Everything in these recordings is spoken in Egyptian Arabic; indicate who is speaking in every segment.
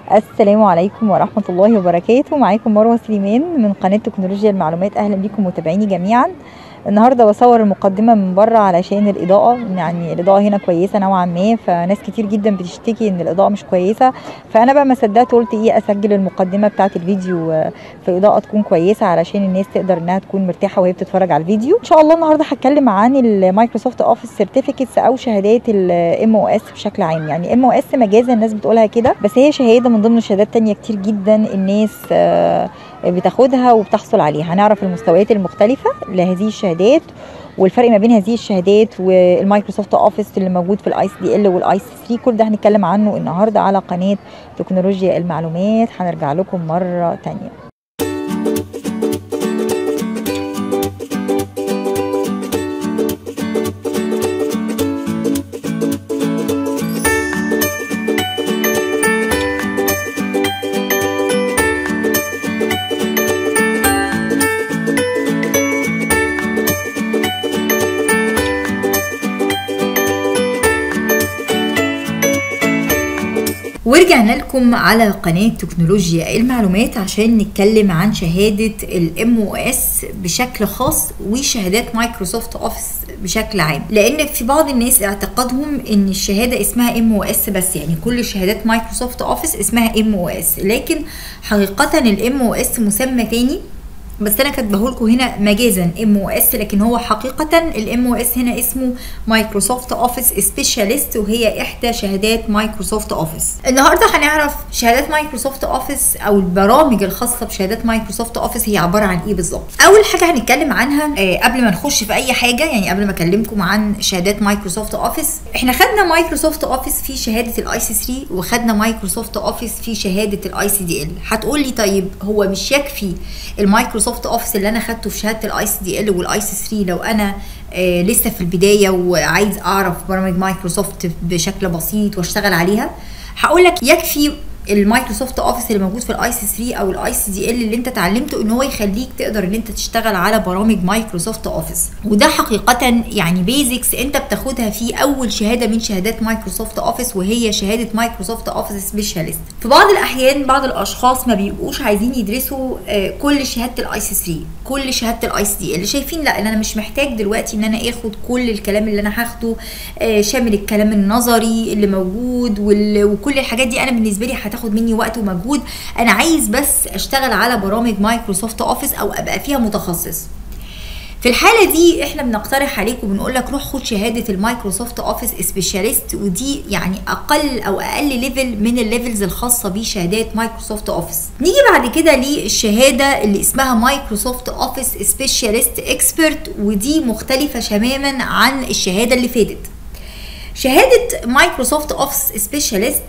Speaker 1: السلام عليكم ورحمة الله وبركاته معاكم مروة سليمان من قناة تكنولوجيا المعلومات أهلا بكم متابعيني جميعا النهارده بصور المقدمة من بره علشان الإضاءة يعني الإضاءة هنا كويسة نوعا ما فناس كتير جدا بتشتكي إن الإضاءة مش كويسة فأنا بقى ما صدقت قلت إيه أسجل المقدمة بتاعة الفيديو آه، في إضاءة تكون كويسة علشان الناس تقدر إنها تكون مرتاحة وهي بتتفرج على الفيديو إن شاء الله النهارده هتكلم عن المايكروسوفت أوفيس سيرتيفيكتس أو شهادات الام او اس بشكل عام يعني ام او اس مجازا الناس بتقولها كده بس هي شهادة من ضمن شهادات تانية كتير جدا الناس آه، بتاخدها وبتحصل عليها هنعرف المستويات المختلفة لهذه الشهادات والفرق ما بين هذه الشهادات والمايكروسوفت اوفيس اللي موجود في الاي سي دي ال والاي سي 3 كل ده هنتكلم عنه النهارده على قناه تكنولوجيا المعلومات هنرجع لكم مره تانية ورجعنا لكم على قناة تكنولوجيا المعلومات عشان نتكلم عن شهادة الام او اس بشكل خاص وشهادات مايكروسوفت اوفيس بشكل عام لان في بعض الناس اعتقادهم ان الشهادة اسمها ام او اس بس يعني كل شهادات مايكروسوفت اوفيس اسمها ام او اس لكن حقيقة الام او اس مسمى تاني بس انا كاتبه لكم هنا مجازا ام او اس لكن هو حقيقه الام او اس هنا اسمه مايكروسوفت اوفيس سبيشاليست وهي احدى شهادات مايكروسوفت اوفيس النهارده هنعرف شهادات مايكروسوفت اوفيس او البرامج الخاصه بشهادات مايكروسوفت اوفيس هي عباره عن ايه بالظبط اول حاجه هنتكلم عنها آه قبل ما نخش في اي حاجه يعني قبل ما اكلمكم عن شهادات مايكروسوفت اوفيس احنا خدنا مايكروسوفت اوفيس في شهاده الاي سي 3 وخدنا مايكروسوفت اوفيس في شهاده الاي سي دي ال هتقول لي طيب هو مش يكفي المايكروسوفت اوفيس اللي انا خدته في شهاده الاي سي دي ال والاي سي 3 لو انا آه لسه في البدايه وعايز اعرف برامج مايكروسوفت بشكل بسيط واشتغل عليها هقول لك يكفي المايكروسوفت اوفيس اللي موجود في الاي سي 3 او الاي سي دي ال اللي انت اتعلمته ان هو يخليك تقدر ان انت تشتغل على برامج مايكروسوفت اوفيس وده حقيقه يعني بيزكس انت بتاخدها في اول شهاده من شهادات مايكروسوفت اوفيس وهي شهاده مايكروسوفت اوفيس سبيشاليست في بعض الاحيان بعض الاشخاص ما بيبقوش عايزين يدرسوا آه، كل شهاده الاي سي 3 كل شهاده الاي سي دي اللي شايفين لا ان انا مش محتاج دلوقتي ان انا اخد كل الكلام اللي انا هاخده آه، شامل الكلام النظري اللي موجود وال- وكل الحاجات دي انا بالنسبه لي هتاخد مني وقت ومجهود انا عايز بس اشتغل على برامج مايكروسوفت اوفيس او ابقى فيها متخصص في الحاله دي احنا بنقترح عليك وبنقول لك روح خد شهاده المايكروسوفت اوفيس سبيشاليست ودي يعني اقل او اقل ليفل من الليفلز الخاصه بشهادات مايكروسوفت اوفيس نيجي بعد كده للشهاده اللي اسمها مايكروسوفت اوفيس سبيشاليست اكسبرت ودي مختلفه تماما عن الشهاده اللي فاتت شهادة مايكروسوفت اوفيس سبيشاليست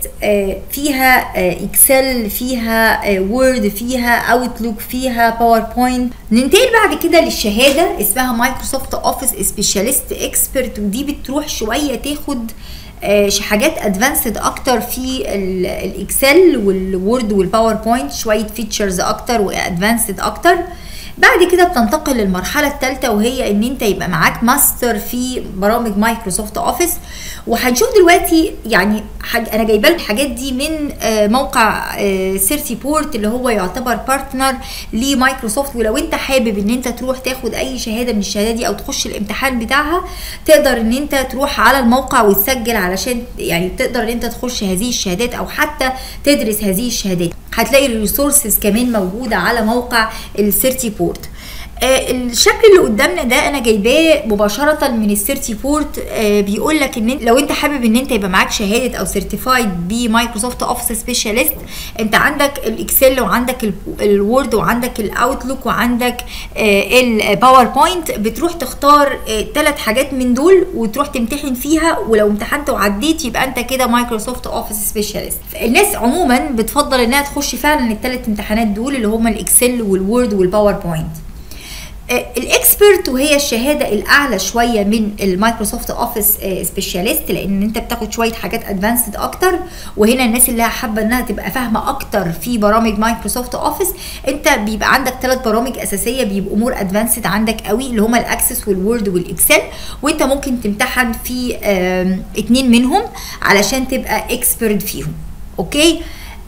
Speaker 1: فيها اكسل فيها وورد فيها اوتلوك فيها باوربوينت ننتقل بعد كده للشهادة اسمها مايكروسوفت اوفيس سبيشاليست اكسبرت ودي بتروح شوية تاخد آه، ش- حاجات ادفانسد اكتر في ال- الاكسل والوورد والباوربوينت شويه فيتشرز اكتر وادفانسد اكتر بعد كده بتنتقل للمرحلة الثالثة وهي ان انت يبقى معاك ماستر في برامج مايكروسوفت اوفيس وهنشوف دلوقتي يعني حاج انا جايبه لكم الحاجات دي من آه، موقع سيرتي بورت اللي هو يعتبر بارتنر لمايكروسوفت ولو انت حابب ان انت تروح تاخد اي شهاده من الشهادات دي او تخش الامتحان بتاعها تقدر ان انت تروح على الموقع وتسجل علشان يعني تقدر ان انت تخش هذه الشهادات او حتى تدرس هذه الشهادات هتلاقي الريسورسز كمان موجوده على موقع السيرتي بورت آه، الشكل اللي قدامنا ده انا جايباه مباشره من السيرتي بورت آه، بيقول لك ان إنت- لو انت حابب ان انت يبقى معاك شهاده او سيرتيفايد بمايكروسوفت اوفيس سبيشاليست انت عندك الاكسل وعندك ال- الوورد وعندك الاوتلوك وعندك آه، الباوربوينت بتروح تختار ثلاث حاجات من دول وتروح تمتحن فيها ولو امتحنت وعديت يبقى انت كده مايكروسوفت اوفيس سبيشاليست الناس عموما بتفضل انها تخش فعلا الثلاث امتحانات دول اللي هما الاكسل والوورد والباوربوينت آه، الاكسبرت وهي الشهاده الاعلى شويه من المايكروسوفت اوفيس سبيشاليست لان انت بتاخد شويه حاجات ادفانسد اكتر وهنا الناس اللي حابه انها تبقى فاهمه اكتر في برامج مايكروسوفت اوفيس انت بيبقى عندك ثلاث برامج اساسيه بيبقوا مور ادفانسد عندك قوي اللي هما الاكسس والوورد والاكسل وانت ممكن تمتحن في آم، اتنين منهم علشان تبقى اكسبرت فيهم اوكي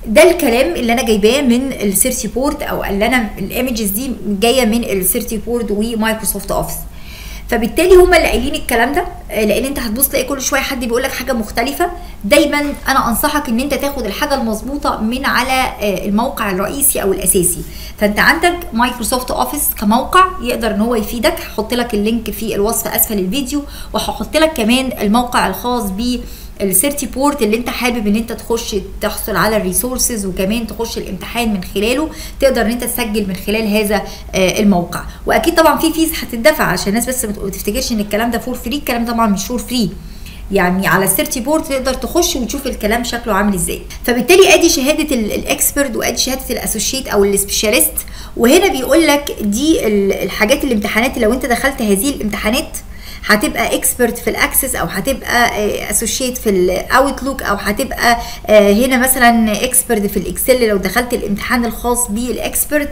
Speaker 1: ده الكلام اللي انا جايباه من السيرتي بورد او اللي انا الايمجز دي جايه من السيرتي بورد ومايكروسوفت اوفيس فبالتالي هم اللي قايلين الكلام ده آه، لان انت هتبص تلاقي كل شويه حد بيقول لك حاجه مختلفه دايما انا انصحك ان انت تاخد الحاجه المظبوطه من على آه، الموقع الرئيسي او الاساسي فانت عندك مايكروسوفت اوفيس كموقع يقدر ان هو يفيدك هحط لك اللينك في الوصف اسفل الفيديو وهحط لك كمان الموقع الخاص ب السيرتي بورت اللي انت حابب ان انت تخش تحصل على الريسورسز وكمان تخش الامتحان من خلاله تقدر ان انت تسجل من خلال هذا آه، الموقع واكيد طبعا في فيز هتدفع عشان الناس بس ما تفتكرش ان الكلام ده فور فري الكلام طبعا مش فور فري يعني على السيرتي بورد تقدر تخش وتشوف الكلام شكله عامل ازاي فبالتالي ادي شهاده الاكسبرت وادي شهاده الاسوشيت او السبيشاليست وهنا بيقول لك دي ال- الحاجات الامتحانات اللي لو انت دخلت هذه الامتحانات هتبقى اكسبرت في الاكسس او هتبقى اسوشيت في الاوتلوك او هتبقى آه، هنا مثلا اكسبرت في الاكسل لو دخلت الامتحان الخاص بالاكسبرت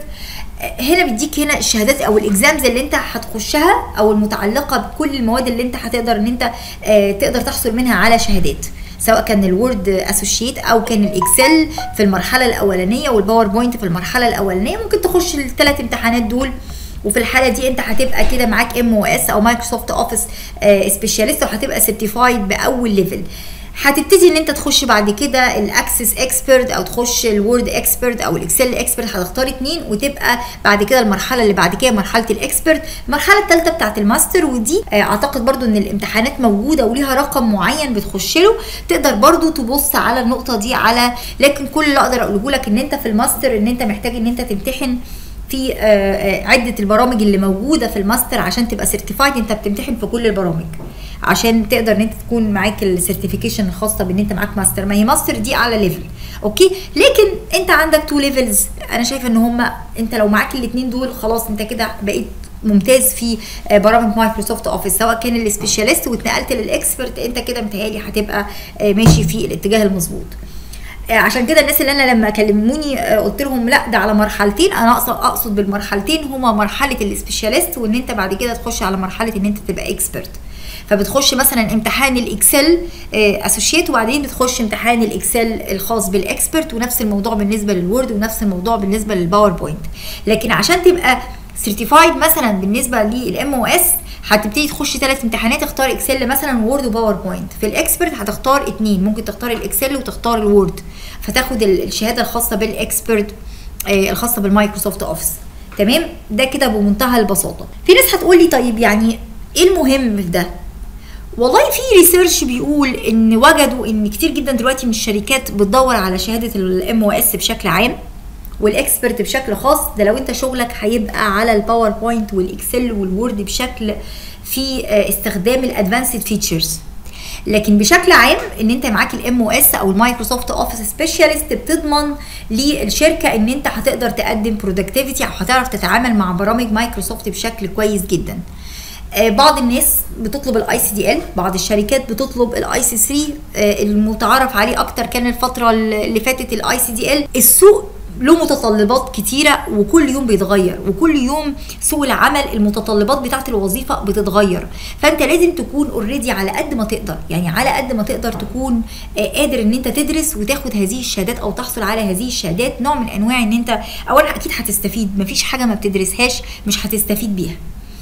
Speaker 1: هنا بيديك هنا الشهادات او الاكزامز اللي انت هتخشها او المتعلقه بكل المواد اللي انت هتقدر ان انت آه، تقدر تحصل منها على شهادات سواء كان الوورد اسوشيت او كان الاكسل في المرحله الاولانيه والباوربوينت في المرحله الاولانيه ممكن تخش الثلاث امتحانات دول وفي الحاله دي انت هتبقى كده معاك ام او اس او مايكروسوفت اوفيس سبيشاليست وهتبقى سيرتيفايد باول ليفل هتبتدي ان انت تخش بعد كده الاكسس اكسبرت او تخش الوورد اكسبرت او الاكسل اكسبرت هتختار اتنين وتبقى بعد كده المرحله اللي بعد كده مرحله الاكسبرت المرحله الثالثه بتاعت الماستر ودي آه، اعتقد برضو ان الامتحانات موجوده وليها رقم معين بتخش له تقدر برضو تبص على النقطه دي على لكن كل اللي اقدر اقوله لك ان انت في الماستر ان انت محتاج ان انت تمتحن في آه، آه، عده البرامج اللي موجوده في الماستر عشان تبقى سيرتيفايد انت بتمتحن في كل البرامج عشان تقدر ان انت تكون معاك السيرتيفيكيشن الخاصه بان انت معاك ماستر ما هي ماستر دي اعلى ليفل اوكي لكن انت عندك تو ليفلز انا شايفه ان هما انت لو معاك الاثنين دول خلاص انت كده بقيت ممتاز في آه، برامج مايكروسوفت اوفيس سواء كان السبيشاليست واتنقلت للاكسبرت انت كده متهيألي هتبقى آه، ماشي في الاتجاه المظبوط آه، عشان كده الناس اللي انا لما كلموني آه، قلت لهم لا ده على مرحلتين انا اقصد اقصد بالمرحلتين هما مرحله السبيشاليست وان انت بعد كده تخش على مرحله ان انت تبقى اكسبرت فبتخش مثلا امتحان الاكسل اسوشيت وبعدين بتخش امتحان الاكسل الخاص بالاكسبرت ونفس الموضوع بالنسبه للوورد ونفس الموضوع بالنسبه للباوربوينت لكن عشان تبقى سيرتيفايد مثلا بالنسبه للام او اس هتبتدي تخش ثلاث امتحانات اختار اكسل مثلا وورد وباوربوينت في الاكسبرت هتختار اتنين ممكن تختار الاكسل وتختار الوورد فتاخد ال- الشهاده الخاصه بالاكسبرت آه، الخاصه بالمايكروسوفت اوفيس تمام ده كده بمنتهى البساطه في ناس هتقول لي طيب يعني ايه المهم في ده والله في ريسيرش بيقول ان وجدوا ان كتير جدا دلوقتي من الشركات بتدور على شهاده الام او اس بشكل عام والاكسبرت بشكل خاص ده لو انت شغلك هيبقى على الباوربوينت والاكسل والوورد بشكل في آه، استخدام الادفانسد فيتشرز لكن بشكل عام ان انت معاك الام او اس او المايكروسوفت اوفيس سبيشالست بتضمن للشركه ان انت هتقدر تقدم برودكتيفيتي او هتعرف تتعامل مع برامج مايكروسوفت بشكل كويس جدا آه، بعض الناس بتطلب الاي سي دي ال بعض الشركات بتطلب الاي سي 3 المتعارف عليه اكتر كان الفتره اللي فاتت الاي سي دي ال السوق له متطلبات كتيرة وكل يوم بيتغير وكل يوم سوق العمل المتطلبات بتاعت الوظيفة بتتغير فانت لازم تكون اوريدي على قد ما تقدر يعني على قد ما تقدر تكون آه، قادر ان انت تدرس وتاخد هذه الشهادات او تحصل على هذه الشهادات نوع من انواع ان انت اولا اكيد هتستفيد مفيش حاجة ما بتدرسهاش مش هتستفيد بيها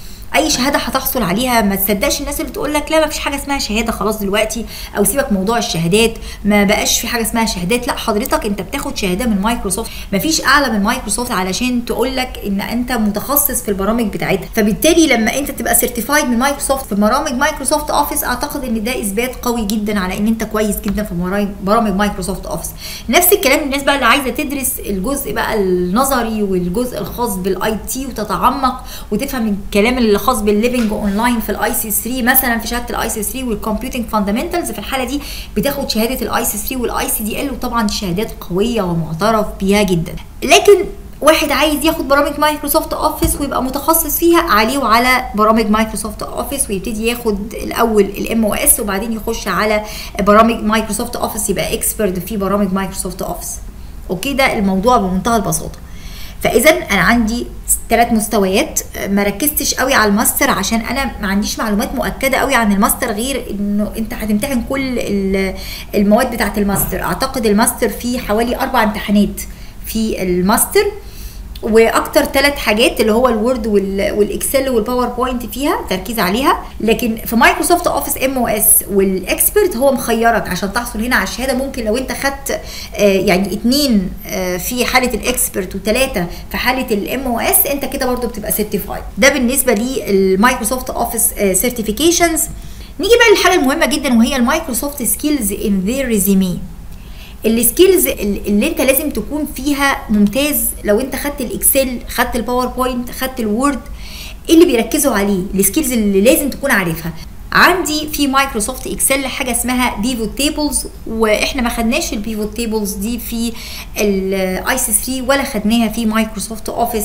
Speaker 1: اي شهاده هتحصل عليها ما تصدقش الناس اللي بتقول لك لا ما فيش حاجه اسمها شهاده خلاص دلوقتي او سيبك موضوع الشهادات ما بقاش في حاجه اسمها شهادات لا حضرتك انت بتاخد شهاده من مايكروسوفت ما فيش اعلى من مايكروسوفت علشان تقول لك ان انت متخصص في البرامج بتاعتها فبالتالي لما انت تبقى سيرتيفايد من مايكروسوفت في برامج مايكروسوفت اوفيس اعتقد ان ده اثبات قوي جدا على ان انت كويس جدا في برامج- برامج مايكروسوفت اوفيس نفس الكلام الناس بقى اللي عايزه تدرس الجزء بقى النظري والجزء الخاص بالاي تي وتتعمق وتفهم الكلام اللي خاص بالليفنج اونلاين في الاي سي 3 مثلا في شهاده الاي سي 3 والكمبيوتنج فاندامنتالز في الحاله دي بتاخد شهاده الاي سي 3 والاي سي دي ال وطبعا دي شهادات قويه ومعترف بيها جدا لكن واحد عايز ياخد برامج مايكروسوفت اوفيس ويبقى متخصص فيها عليه وعلى برامج مايكروسوفت اوفيس ويبتدي ياخد الاول الام او اس وبعدين يخش على برامج مايكروسوفت اوفيس يبقى اكسبرت في برامج مايكروسوفت اوفيس اوكي ده الموضوع بمنتهى البساطه فاذا انا عندي ثلاث مستويات ما ركزتش قوي على الماستر عشان انا ما عنديش معلومات مؤكده قوي عن الماستر غير انه انت هتمتحن كل ال- المواد بتاعه الماستر اعتقد الماستر فيه حوالي اربع امتحانات في الماستر واكتر ثلاث حاجات اللي هو الوورد وال- والاكسل والباوربوينت فيها تركيز عليها لكن في مايكروسوفت اوفيس ام او اس والاكسبرت هو مخيرك عشان تحصل هنا على الشهاده ممكن لو انت خدت آه، يعني اتنين آه، في حاله الاكسبرت وثلاثه في حاله الام او اس انت كده برضو بتبقى سيرتيفايد ده بالنسبه للمايكروسوفت اوفيس سيرتيفيكيشنز نيجي بقى للحاجه المهمه جدا وهي المايكروسوفت سكيلز ان ذير ريزيمي السكيلز اللي انت لازم تكون فيها ممتاز لو انت خدت الاكسل خدت الباوربوينت خدت الوورد ايه اللي بيركزوا عليه السكيلز اللي لازم تكون عارفها عندي في مايكروسوفت اكسل حاجه اسمها بيفوت تيبلز واحنا ما خدناش البيفوت تيبلز دي في الاي سي 3 ولا خدناها في مايكروسوفت اوفيس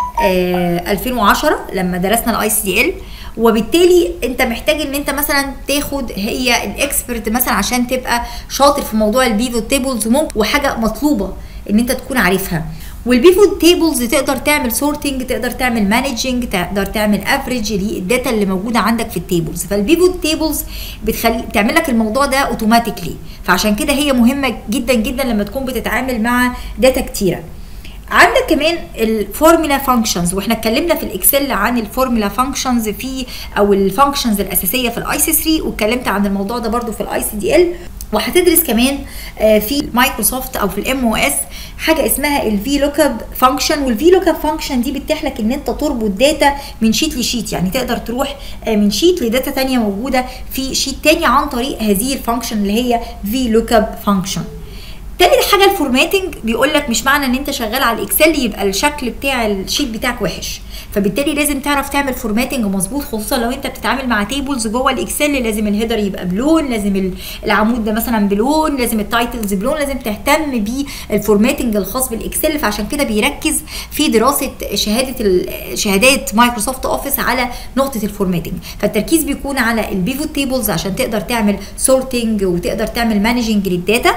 Speaker 1: 2010 لما درسنا الاي سي ال وبالتالي انت محتاج ان انت مثلا تاخد هي الاكسبرت مثلا عشان تبقى شاطر في موضوع البيفوت تيبلز وممكن وحاجه مطلوبه ان انت تكون عارفها والبيفوت تيبلز تقدر تعمل سورتنج تقدر تعمل مانجنج تقدر تعمل افريج للداتا اللي موجوده عندك في التيبلز فالبيفوت تيبلز بتخلي بتعمل لك الموضوع ده اوتوماتيكلي فعشان كده هي مهمه جدا جدا لما تكون بتتعامل مع داتا كتيره عندك كمان الفورمولا فانكشنز واحنا اتكلمنا في الاكسل عن الفورمولا فانكشنز في او الفانكشنز الاساسيه في الاي سي 3 واتكلمت عن الموضوع ده برده في الاي سي دي ال وهتدرس كمان آه، في مايكروسوفت او في الام او اس حاجه اسمها الفي لوك اب فانكشن والفي لوك اب فانكشن دي بتتيح لك ان انت تربط داتا من شيت لشيت يعني تقدر تروح آه، من شيت لداتا تانية موجوده في شيت تاني عن طريق هذه الفانكشن اللي هي في لوك اب فانكشن تالت حاجه الفورماتنج بيقول لك مش معنى ان انت شغال على الاكسل يبقى الشكل بتاع الشيت بتاعك وحش فبالتالي لازم تعرف تعمل فورماتنج مظبوط خصوصا لو انت بتتعامل مع تيبلز جوه الاكسل لازم الهيدر يبقى بلون لازم ال- العمود ده مثلا بلون لازم التايتلز بلون لازم تهتم بالفورماتنج الخاص بالاكسل فعشان كده بيركز في دراسه شهاده ال- شهادات مايكروسوفت اوفيس على نقطه الفورماتنج فالتركيز بيكون على البيفوت تيبلز عشان تقدر تعمل سورتنج وتقدر تعمل مانجنج للداتا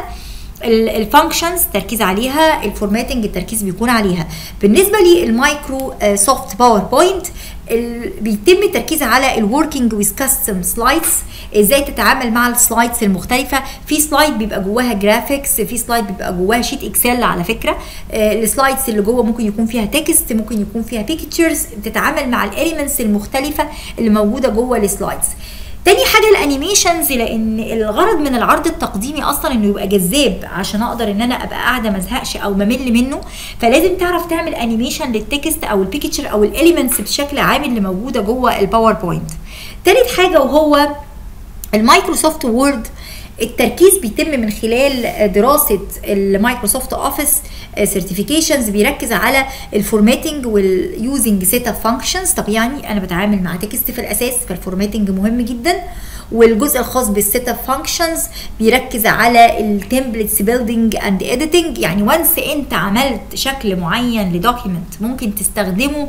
Speaker 1: الفانكشنز تركيز عليها الفورماتنج التركيز بيكون عليها بالنسبه للمايكرو سوفت باوربوينت ال- بيتم التركيز على الوركينج ويز كاستم سلايدز ازاي تتعامل مع السلايدز المختلفه في سلايد بيبقى جواها جرافيكس في سلايد بيبقى جواها شيت اكسل على فكره آه، السلايدز اللي جوه ممكن يكون فيها تكست ممكن يكون فيها بيكتشرز بتتعامل مع الاليمنتس المختلفه اللي موجوده جوه السلايدز تاني حاجه الانيميشنز لان الغرض من العرض التقديمي اصلا انه يبقى جذاب عشان اقدر ان انا ابقى قاعده ما ازهقش او ممل منه فلازم تعرف تعمل انيميشن للتكست او البيكتشر او الاليمنتس بشكل عام اللي موجوده جوه الباوربوينت تالت حاجه وهو المايكروسوفت وورد التركيز بيتم من خلال دراسه المايكروسوفت اوفيس سيرتيفيكيشنز بيركز على الفورماتنج واليوزنج سيت اب فانكشنز طب يعني انا بتعامل مع تكست في الاساس فالفورماتنج مهم جدا والجزء الخاص بالسيت اب فانكشنز بيركز على التمبلتس بيلدينج اند اديتنج يعني وانس انت عملت شكل معين لدوكيمنت ممكن تستخدمه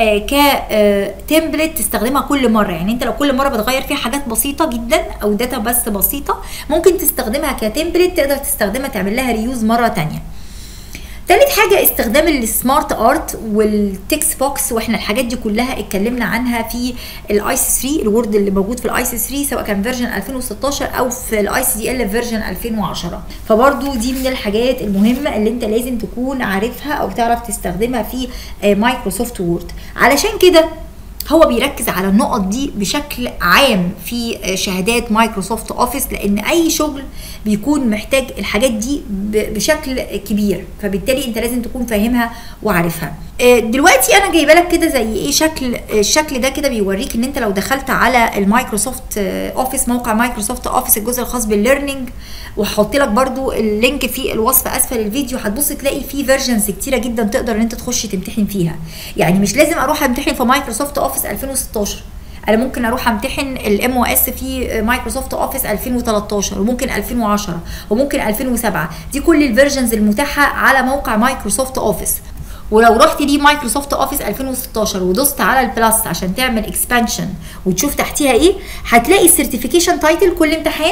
Speaker 1: كتمبلت تستخدمها كل مره يعني انت لو كل مره بتغير فيها حاجات بسيطه جدا او داتا بس بسيطه ممكن تستخدمها كتمبلت تقدر تستخدمها تعمل لها ريوز مره تانية تالت حاجة استخدام السمارت ارت والتكست بوكس واحنا الحاجات دي كلها اتكلمنا عنها في الاي سي 3 الوورد اللي موجود في الاي سي 3 سواء كان فيرجن 2016 او في الاي سي دي ال فيرجن 2010 فبرضو دي من الحاجات المهمة اللي انت لازم تكون عارفها او تعرف تستخدمها في مايكروسوفت وورد علشان كده هو بيركز على النقط دي بشكل عام في شهادات مايكروسوفت اوفيس لان اي شغل بيكون محتاج الحاجات دي ب- بشكل كبير فبالتالي انت لازم تكون فاهمها وعارفها آه، دلوقتي انا جايبه لك كده زي ايه شكل الشكل ده كده بيوريك ان انت لو دخلت على المايكروسوفت آه، اوفيس موقع مايكروسوفت اوفيس الجزء الخاص بالليرنينج وهحط لك برضو اللينك في الوصف اسفل الفيديو هتبص تلاقي فيه فيرجنز كتيره جدا تقدر ان انت تخش تمتحن فيها يعني مش لازم اروح امتحن في مايكروسوفت اوفيس 2016 انا ممكن اروح امتحن الام او اس في مايكروسوفت اوفيس 2013 وممكن 2010 وممكن 2007 دي كل الفيرجنز المتاحه على موقع مايكروسوفت اوفيس ولو رحت ليه مايكروسوفت اوفيس 2016 ودوست على البلس عشان تعمل اكسبانشن وتشوف تحتيها ايه هتلاقي السيرتيفيكيشن تايتل كل امتحان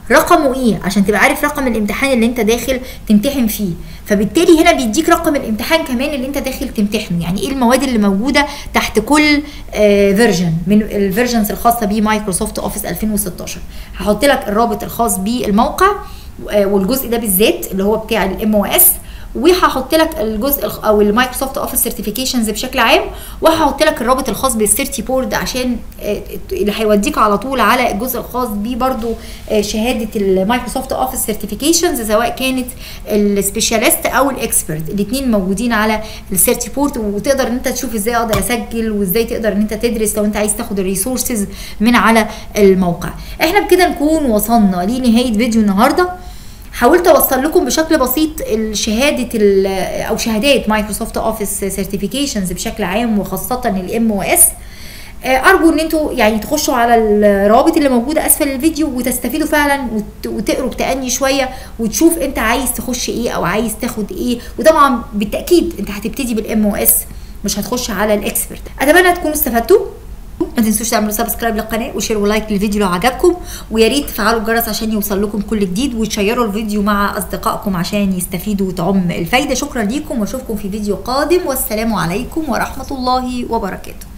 Speaker 1: رقمه ايه عشان تبقى عارف رقم الامتحان اللي انت داخل تمتحن فيه فبالتالي هنا بيديك رقم الامتحان كمان اللي انت داخل تمتحنه يعني ايه المواد اللي موجوده تحت كل فيرجن من الفيرجنز الخاصه بمايكروسوفت اوفيس 2016 هحط لك الرابط الخاص بالموقع آه، والجزء ده بالذات اللي هو بتاع الام او اس وهحط لك الجزء الخ- او المايكروسوفت اوفيس سيرتيفيكيشنز بشكل عام وهحط لك الرابط الخاص بالسيرتي بورد عشان آه، اللي هيوديك على طول على الجزء الخاص بيه برضو آه، شهاده المايكروسوفت اوفيس سيرتيفيكيشنز سواء كانت السبيشاليست او الاكسبرت الاثنين موجودين على السيرتي بورد وتقدر ان انت تشوف ازاي اقدر اسجل وازاي تقدر ان انت تدرس لو انت عايز تاخد الريسورسز من على الموقع احنا بكده نكون وصلنا لنهايه فيديو النهارده حاولت اوصل لكم بشكل بسيط الشهاده ال- او شهادات مايكروسوفت اوفيس سيرتيفيكيشنز بشكل عام وخاصه الام او اس ارجو ان انتوا يعني تخشوا على الروابط اللي موجوده اسفل الفيديو وتستفيدوا فعلا وت- وتقروا بتأني شويه وتشوف انت عايز تخش ايه او عايز تاخد ايه وطبعا بالتاكيد انت هتبتدي بالام او اس مش هتخش على الاكسبرت اتمنى تكونوا استفدتوا ما تنسوش تعملوا سبسكرايب للقناه وشير ولايك للفيديو لو عجبكم ويا ريت تفعلوا الجرس عشان يوصل لكم كل جديد وتشيروا الفيديو مع اصدقائكم عشان يستفيدوا وتعم الفايده شكرا ليكم واشوفكم في فيديو قادم والسلام عليكم ورحمه الله وبركاته